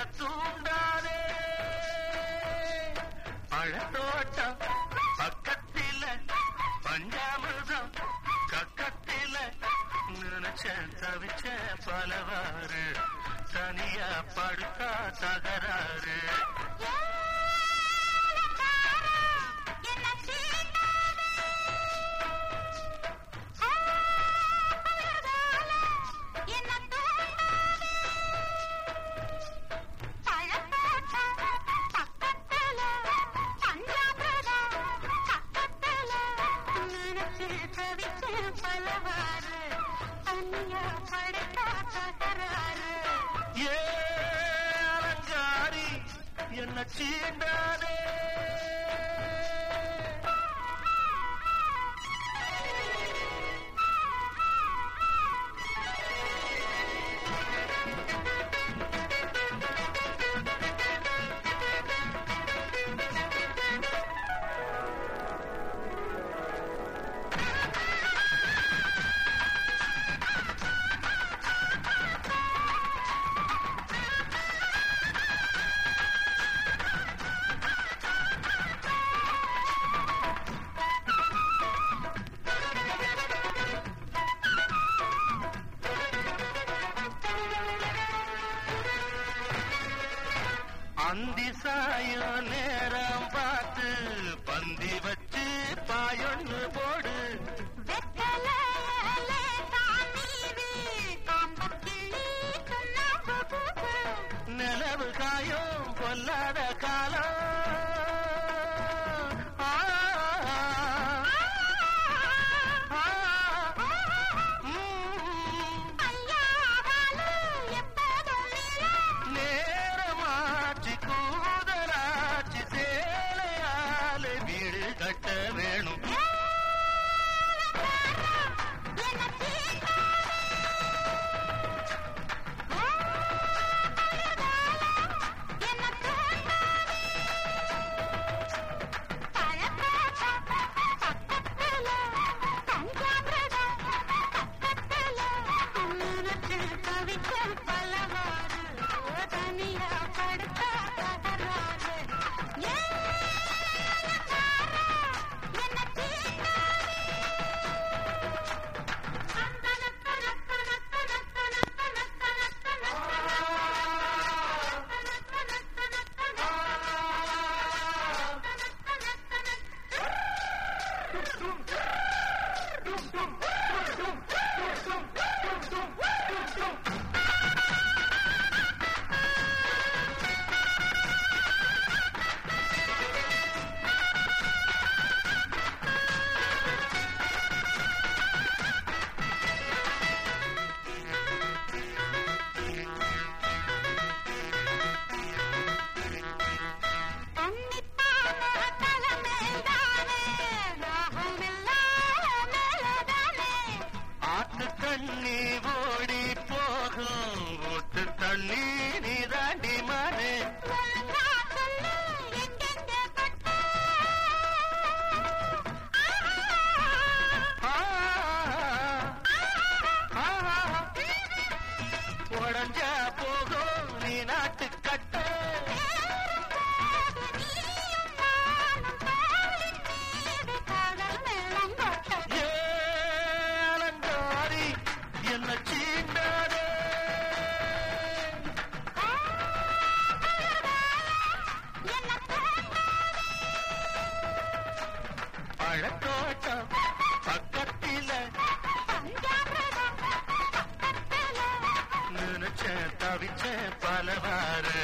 தூண்டாதே பழத்தோட்டம் பக்கத்தில பஞ்சாமிர்தம் கக்கத்தில நினைச்சேன் தவிச்சேன் பலவாறு தனியா படுத்தா தகராறு பலவாறு தனியா படுத்தா தகராறு ஏ அலங்காரி என்ன சீண்டாதே அந்தி சாயம் நேரம் பார்த்து பந்தி வச்சு பாயொன்னு போடு வெத்தலையிலே தானீவி, காம்பக்கிளி சுண்ணாம்பு பூவு. நிலவு காயும் பொல்லாத காலம் ஆ, ஆ, ம். ஐயாவாலு எப்போதும் நீளம். நேரமாச்சு கூதலாச்சு சேலையால வீடு கட்ட வேணும் என்ன தீண்டாதே. என்ன தூண்டாதே. பழத்தோட்டம் பக்கத்துல, பஞ்சாமிர்தம் பக்கத்துல, நினைச்சு தவிச்ச பலவாறு, தனியா படுத்தா தகராறு. ஏலக்காரா, என்ன தீண்டாதே. தன்னித்தான தலைமேல்தானே, தாகமெல்லாம் மேலதானே. ஆத்து தண்ணி ஓடி போகும் ஊத்து தண்ணி நீ தாண்டி மானே ஒழுங்கா சொல்லு, எங்கெங்க கட்ட? ஆ, ஆ, உடஞ்சா போகும் நீ நாட்டு கட்ட நீயும் நானும் தோளின் மீது காதல் மேளம் கொட்ட. ஏ அலங்காரி என்ன சீண்டாதே என்ன தூண்டாதே. பழத்தோட்டம் பக்கத்தில பஞ்சாமிர்தம் பக்கத்துல நினைச்ச தவிச்ச பலவாறு